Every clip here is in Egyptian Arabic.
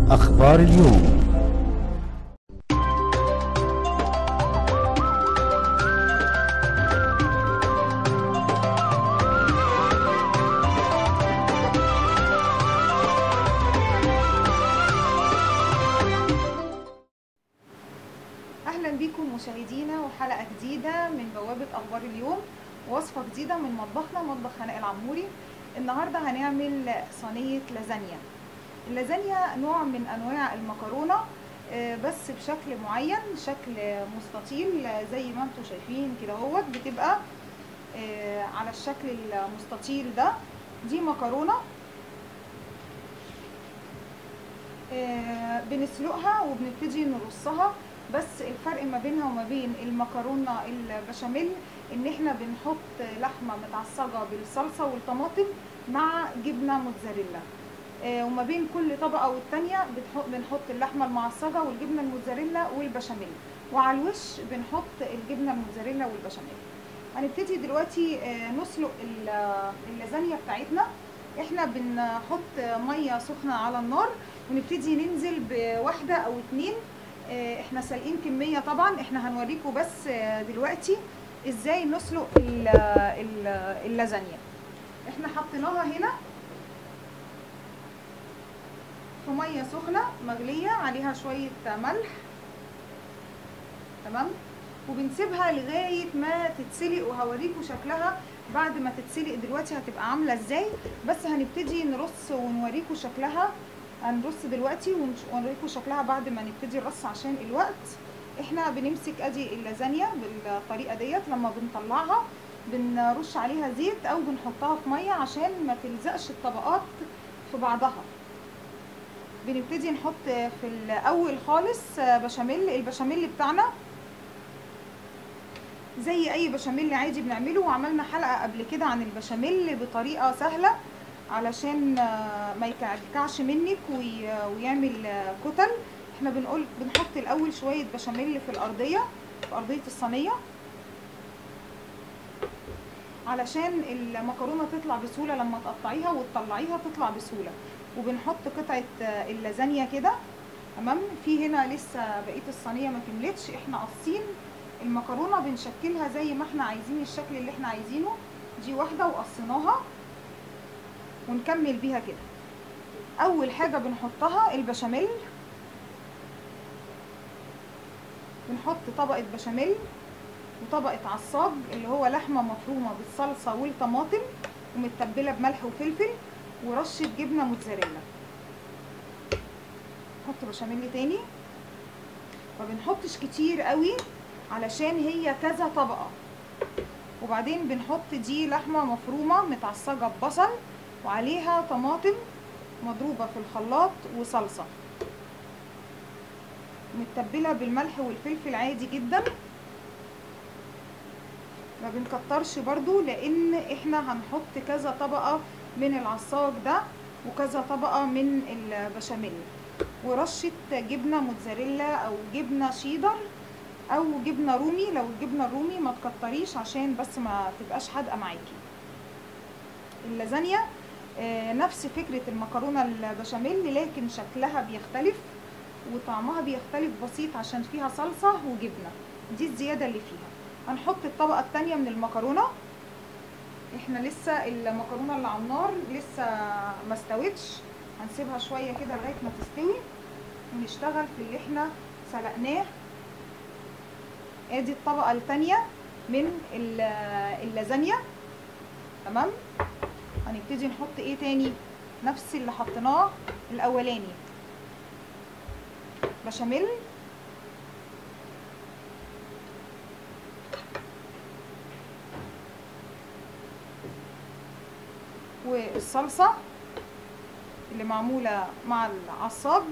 أخبار اليوم اهلا بيكم مشاهدينا وحلقه جديده من بوابه اخبار اليوم وصفه جديده من مطبخنا مطبخ هناء العموري النهارده هنعمل صينيه لازانيا اللازانيا نوع من انواع المكرونه آه، بس بشكل معين شكل مستطيل آه، زي ما انتم شايفين كده اهوت بتبقى آه، على الشكل المستطيل ده دي مكرونه آه، بنسلقها وبنبتدي نرصها بس الفرق ما بينها وما بين المكرونه البشاميل ان احنا بنحط لحمه متعصجه بالصلصه والطماطم مع جبنه موتزاريلا آه، وما بين كل طبقه والتانيه بنحط بنحط اللحمه المعصجه والجبنه الموتزاريلا والبشاميل وعلى الوش بنحط الجبنه الموتزاريلا والبشاميل هنبتدي دلوقتي آه، نسلق ال- اللازانيا بتاعتنا احنا بنحط ميه سخنه على النار ونبتدي ننزل بواحده او اتنين آه، احنا سالقين كميه طبعا احنا هنوريكم بس آه، دلوقتي ازاي نسلق ال- ال- اللازانيا احنا حطيناها هنا في ميه سخنه مغليه عليها شويه ملح تمام وبنسيبها لغايه ما تتسلق وهوريكم شكلها بعد ما تتسلق دلوقتي هتبقى عامله ازاي بس هنبتدي نرص ونوريكم شكلها هنرص دلوقتي ونش- ونوريكم شكلها بعد ما نبتدي الرص عشان الوقت احنا بنمسك ادي اللازانيا بالطريقه ديت لما بنطلعها بنرش عليها زيت او بنحطها في ميه عشان ما تلزقش الطبقات في بعضها بنبتدي نحط في الاول خالص بشاميل البشاميل بتاعنا زي اي بشاميل عادي بنعمله وعملنا حلقه قبل كده عن البشاميل بطريقه سهله علشان آه، ما يكعكعش منك وي- ويعمل آه، كتل احنا بنقول بنحط الاول شويه بشاميل في الارضيه في ارضيه الصينيه علشان المكرونه تطلع بسهوله لما تقطعيها وتطلعيها تطلع بسهوله وبنحط قطعه آه، اللازانيا كده تمام في هنا لسه بقيه الصينيه ما كملتش احنا قاصين المكرونه بنشكلها زي ما احنا عايزين الشكل اللي احنا عايزينه دي واحده وقصيناها ونكمل بيها كده اول حاجه بنحطها البشاميل بنحط طبقه بشاميل وطبقه عصاج اللي هو لحمه مفرومه بالصلصه والطماطم ومتبله بملح وفلفل ورشه جبنه موتزاريلا نحط بشاميل تاني ما بنحطش كتير قوي علشان هي كذا طبقه وبعدين بنحط دي لحمه مفرومه متعصجه ببصل وعليها طماطم مضروبه في الخلاط وصلصه متبله بالملح والفلفل عادي جدا ما بنكترش برضو لان احنا هنحط كذا طبقه من العصاج ده وكذا طبقه من البشاميل ورشه جبنه موتزاريلا او جبنه شيدر او جبنه رومي لو الجبنه الرومي ما تكتريش عشان بس ما تبقاش حادقه معاكي اللازانيا آه، نفس فكرة المكرونة البشاميل لكن شكلها بيختلف وطعمها بيختلف بسيط عشان فيها صلصة وجبنة دي الزيادة اللي فيها هنحط الطبقة التانية من المكرونة احنا لسه المكرونة اللي على النار لسه ما استوتش هنسيبها شوية كده لغاية ما تستوي ونشتغل في اللي احنا سلقناه ادي الطبقة التانية من ال- اللازانيا تمام هنبتدي نحط ايه تاني نفس اللي حطيناه الاولاني بشاميل والصلصة اللي معمولة مع العصاج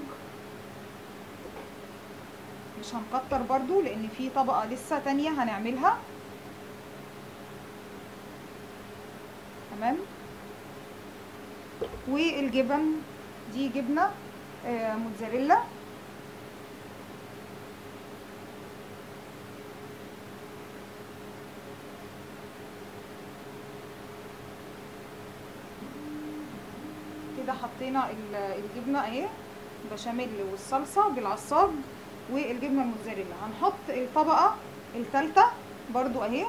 مش هنكتر برضو لان في طبقة لسه تانية هنعملها تمام والجبن دي جبنة آه، موتزاريلا كده حطينا ال- الجبنة اهي بشاميل والصلصه بالعصاج والجبنه الموتزاريلا هنحط الطبقه الثالثه برضو اهي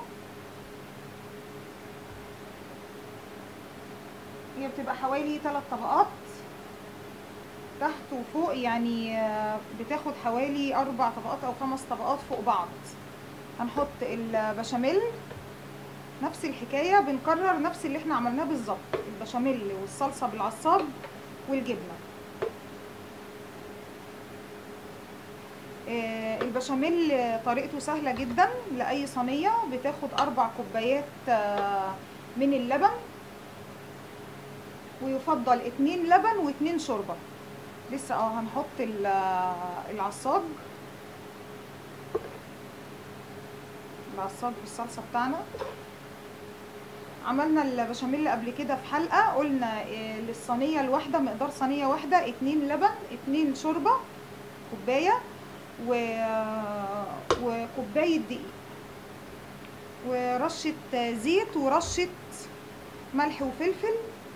هي بتبقى حوالي ثلاث طبقات تحت وفوق يعني آه، بتاخد حوالي اربع طبقات او خمس طبقات فوق بعض هنحط البشاميل نفس الحكايه بنكرر نفس اللي احنا عملناه بالظبط البشاميل والصلصه بالعصاج والجبنه آه، البشاميل آه، طريقته سهله جدا لاي صينيه بتاخد اربع كوبايات آه، من اللبن ويفضل اتنين لبن واتنين شوربه لسه اه هنحط ال- العصاج العصاج بالصلصه بتاعنا عملنا البشاميل قبل كده في حلقه قلنا آه، للصينيه الواحده مقدار صينيه واحده اتنين لبن اتنين شوربه كوبايه و... وكوبايه دقيق ورشه زيت ورشه ملح وفلفل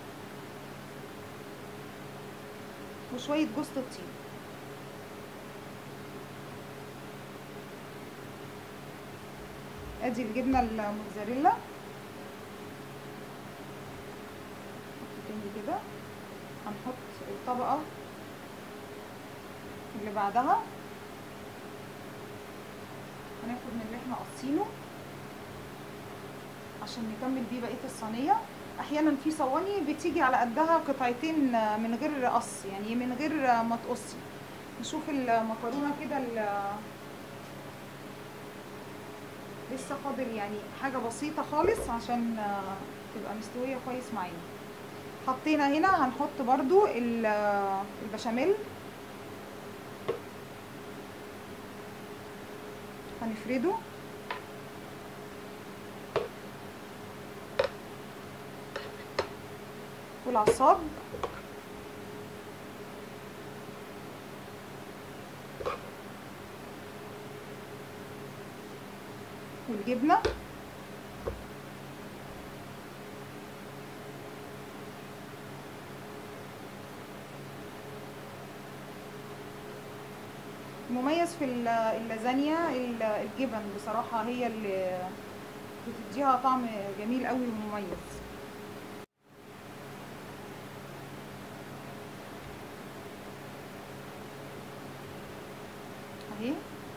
وشويه جوز الطيب ادي الجبنه الموتزاريلا نحط تاني كده هنحط الطبقه اللي بعدها هناخد من اللي احنا قاصينه عشان نكمل بيه بقيه الصينيه احيانا في صواني بتيجي على قدها قطعتين من غير قص يعني من غير ما تقصي نشوف المكرونه كده ال- لسه فاضل يعني حاجه بسيطه خالص عشان تبقى مستويه كويس معانا حطينا هنا هنحط برضو ال- البشاميل هنفرده والعصاب والجبنة المميز في ال- اللازانيا ال- الجبن بصراحة هي اللي بتديها طعم جميل قوي ومميز اهي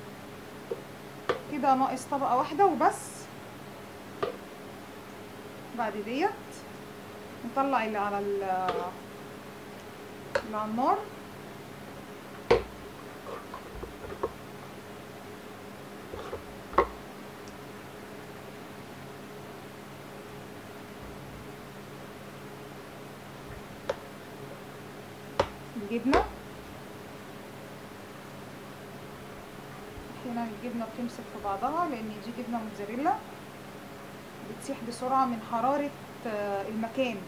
كده ناقص طبقة واحدة وبس بعد ديت نطلع اللي على ال- اللي على النار الجبنة احيانا الجبنة بتمسك في بعضها لان دي جبنة موتزاريلا بتسيح بسرعة من حرارة آه، المكان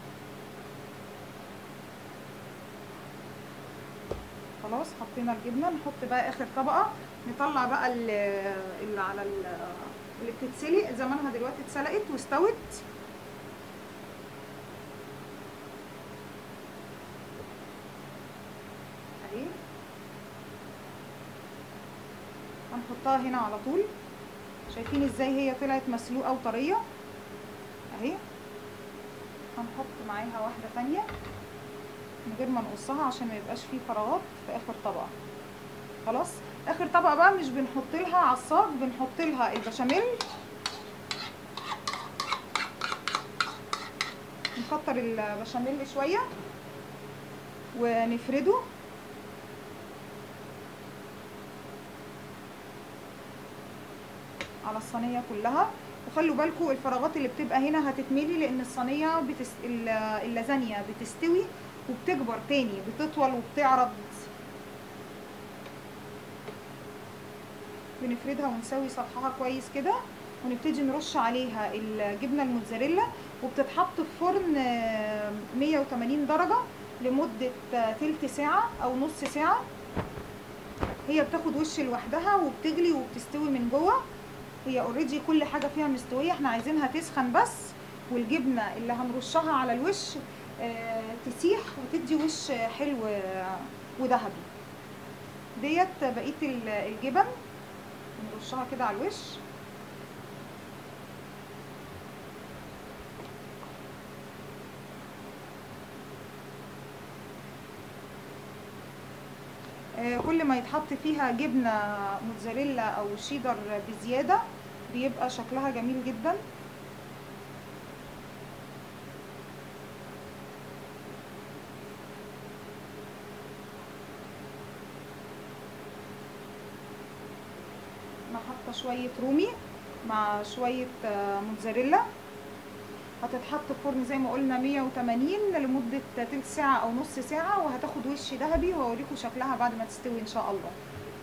خلاص حطينا الجبنة نحط بقى اخر طبقة نطلع بقى ال- اللي على ال- اللي بتتسلق زمانها دلوقتي اتسلقت واستوت اهي هنحطها هنا على طول شايفين ازاي هي طلعت مسلوقه وطريه اهي هنحط معاها واحده تانية من غير ما نقصها عشان ما يبقاش فيه فراغات في اخر طبقه خلاص اخر طبقه بقى مش بنحط لها عصاج بنحط لها البشاميل نكتر البشاميل شويه ونفرده على الصينيه كلها وخلوا بالكم الفراغات اللي بتبقى هنا هتتملي لان الصينيه بتس... ال- اللازانيا بتستوي وبتكبر تاني بتطول وبتعرض بنفردها ونسوي سطحها كويس كده ونبتدي نرش عليها الجبنه الموتزاريلا وبتتحط في فرن آه، 180 درجه لمده آه، تلت ساعه او نص ساعه هي بتاخد وش لوحدها وبتغلي وبتستوي من جوه هي اوريدي كل حاجه فيها مستويه احنا عايزينها تسخن بس والجبنه اللي هنرشها على الوش آه، تسيح وتدي وش حلو آه، وذهبي ديت بقيه ال- الجبن نرشها كده على الوش آه، كل ما يتحط فيها جبنه موتزاريلا او شيدر بزياده بيبقى شكلها جميل جدا انا حاطه شويه رومي مع شويه آه، موتزاريلا هتتحط في فرن زي ما قلنا 180 لمده تلت ساعه او نص ساعه وهتاخد وش ذهبي وهوريكم شكلها بعد ما تستوي ان شاء الله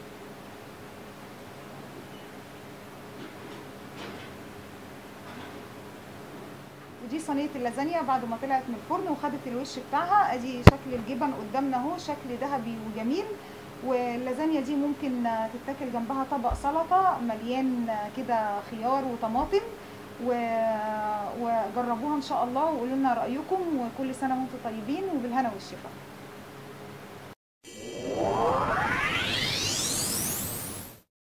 ودي صينيه اللازانيا بعد ما طلعت من الفرن وخدت الوش بتاعها ادي شكل الجبن قدامنا اهو شكل ذهبي وجميل واللازانيا دي ممكن تتاكل جنبها طبق سلطه مليان كده خيار وطماطم و- وجربوها ان شاء الله وقولوا لنا رايكم وكل سنه وانتم طيبين وبالهنا والشفا